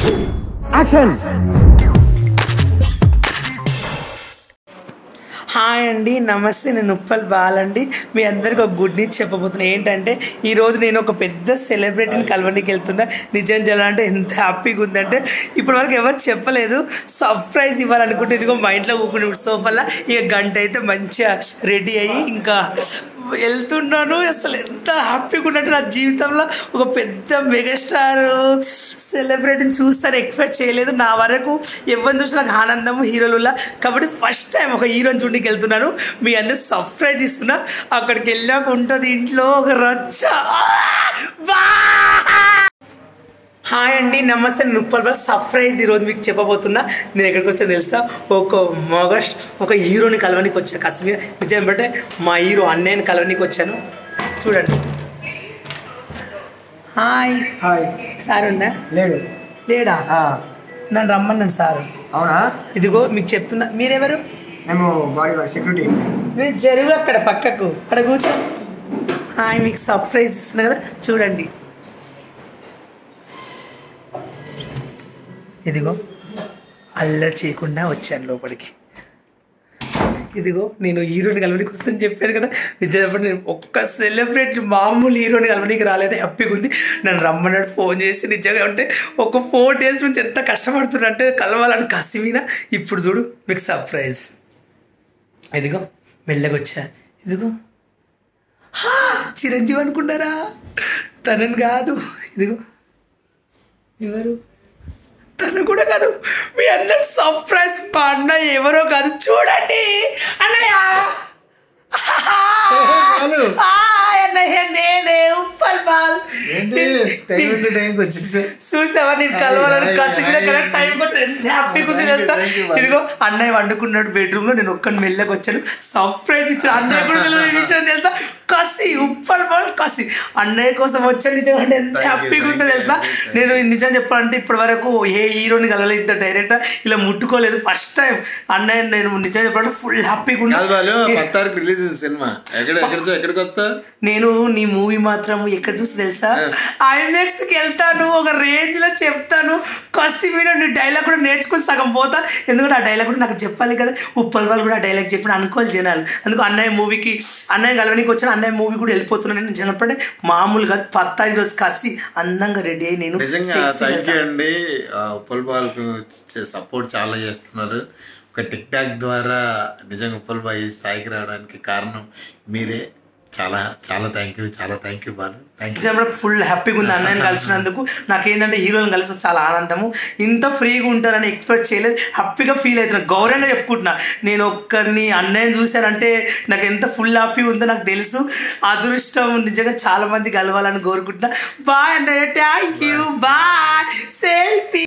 Action hi అండి నమస్తే నేను ఉప్పల్ బాలండి మీ అందరికి ఒక గుడ్ న్యూస్ చెప్పబోతున్నా ఏంటంటే ఈ రోజు నేను ఒక పెద్ద సెలబ్రిటీని కలవడానికి వెళ్తున్నా నిజం చెప్పాలంటే ఎంత హ్యాపీగా ఉందంటే ఇప్పటి వరకు ఎవరు చెప్పలేదు సర్ప్రైజ్ ఇవ్వాలనుకుంటే ఇదిగో మా ఇంట్లో ఊకుని సోపల్లా ఇక గంట అయితే మంచిగా రెడీ అయ్యి ఇంకా వెళ్తున్నాను అసలు ఎంత హ్యాపీగా ఉన్నట్టు నా జీవితంలో ఒక పెద్ద మెగాస్టార్ సెలబ్రిటీని చూస్తాను ఎక్స్పెక్ట్ చేయలేదు నా వరకు ఎవరిని చూసి నాకు ఆనందం హీరోలులా కాబట్టి ఫస్ట్ టైం ఒక హీరోని చూడడానికి వెళ్తున్నాను మీ అందరు సర్ప్రైజ్ ఇస్తున్నా అక్కడికి వెళ్ళాక ఉంటుంది ఇంట్లో ఒక రచ్చ వా! హాయ్ అండి నమస్తే నేను ఉప్పల్ సర్ప్రైజ్ ఈరోజు మీకు చెప్పబోతున్నా నేను ఎక్కడికి వచ్చా తెలుసా ఒక మగ ఒక హీరోని కలవనికి వచ్చా కశ్మీర్ నిజం బట్టే మా హీరో అన్నయ్యని కలవనికి వచ్చాను చూడండి హాయ్ హాయ్ సార్ ఉన్నా లేడు లేడా ఆ, నన్ను రమ్మన్నాను సార్ అవునా ఇదిగో మీకు చెప్తున్నా మీరెవరు మేము బాడీ గార్డ్ సెక్యూరిటీ మీరు జరుగు అక్కడ పక్కకు అక్కడ కూర్చో హాయ్ మీకు సర్ప్రైజ్ ఇస్తున్నా కదా చూడండి ఇదిగో అల్లరి చేయకుండా వచ్చాను లోపలికి ఇదిగో నేను హీరోని కలవడానికి వస్తుందని చెప్పాను కదా నిజం చెప్పండి నేను ఒక్క సెలబ్రిటీ మామూలు హీరోని కలవడానికి రాలేదు హ్యాపీగా ఉంది నన్ను రమ్మన్నాడు ఫోన్ చేసి నిజంగా అంటే ఒక ఫోర్ డేస్ నుంచి ఎంత కష్టపడుతున్నా అంటే కలవాలని కసి మీద ఇప్పుడు చూడు మీకు సర్ప్రైజ్ ఇదిగో మెల్లగా వచ్చా ఇదిగో హా, చిరంజీవి అనుకున్నారా తనని కాదు ఇదిగో ఎవరు తను కూడా కాదు మీ అందరు సర్ప్రైజ్ మా అన్న ఎవరో కాదు చూడండి అన్నయ్య బాలు. హాయ్ అన్నయ్య నేనే ఉప్పల్ బాల్ ఏంటి టైం టు టైంకి వచ్చేసా చూసావా నేను కలవాలని హాయ్, కసి మీద హాయ్. కరెక్ట్ టైం వచ్చి ఎంత హ్యాపీగా ఉంది Thank you, తెలుసా thank you, బాలు. ఇదిగో అన్నయ్య వండుకున్నాడు బెడ్రూమ్ లో నేను ఒక్కని మెల్లకి వచ్చాను సర్ప్రైజ్ ఇచ్చాను అన్నయ్య కూడా తెలియదు ఈ విషయం తెలుసా కసి ఉప్పల్ బాల్ కసి అన్నయ్య కోసం వచ్చాను నిజంగా అంటే ఎంత Thank you, హ్యాపీగా ఉందో thank you, తెలుసా thank you, thank నేను నిజం చెప్పాలంటే ఇప్పటి వరకు ఏ హీరోని కలవలేదు ఇంత డైరెక్ట్ ఇలా ముట్టుకోలేదు ఫస్ట్ టైం అన్నయ్య నేను నిజం చెప్పాలంటే ఫుల్ హ్యాపీగా కాదు బాలు ఉన్నా పత్తారికి రిలీజ్ అయింది సినిమా ఎక్కడ ఎక్కడ చూ- ఎక్కడికి వస్తా నేను నీ మూవీ మాత్రం ఎక్కడ చూసి తెలుసా ఐమాక్స్ కి వెళ్తాను ఒక రేంజ్ లో చెప్తాను కసి మీద నీ డైలాగ్ కూడా నేర్చుకుని సగం పోతా ఎందుకంటే ఆ డైలాగ్ కూడా నాకు చెప్పాలి కదా ఉప్పల్ వాళ్ళు కూడా ఆ డైలాగ్ చెప్పిన అనుకోవాలి జనాలు అందుకు అన్నయ్య మూవీకి అన్నయ్య కలవనికి వచ్చిన అన్నయ్య మూవీ కూడా వెళ్ళిపోతున్నాను నేను జనపడే మామూలుగా పత్తా రోజు కసి అందంగా రెడీ అయ్యి నేను నిజంగా sexy గా థ్యాంక్ యూ అండి ఆ, ఉప్పల్ బాల్కు సపోర్ట్ చాలా చేస్తున్నారు ఒక టిక్ టాక్ ద్వారా నిజంగా ఉప్పల్ బాయ్ ఈ స్థాయికి రావడానికి కారణం మీరే చాలా చాలా థ్యాంక్ యూ చాలా thank you Balu thank you నిజంగా ఫుల్ హ్యాపీగా ఉంది అన్నయ్యని కలిసినందుకు నాకేంటంటే హీరోని కలిసి చాలా ఆనందము ఇంత ఫ్రీగా ఉంటారని ఎక్స్పెక్ట్ చేయలేదు హ్యాపీగా ఫీల్ అవుతున్నా గౌరవంగా చెప్పుకుంటున్నా నేను ఒక్కరిని అన్నయ్యని చూశానంటే నాకు ఎంత ఫుల్ హ్యాపీ ఉందో నాకు తెలుసు అదృష్టం నిజంగా చాలా మంది కలవాలని కోరుకుంటున్నా బాయ్ అన్నయ్య థ్యాంక్ యూ బాయ్ సెల్ఫీ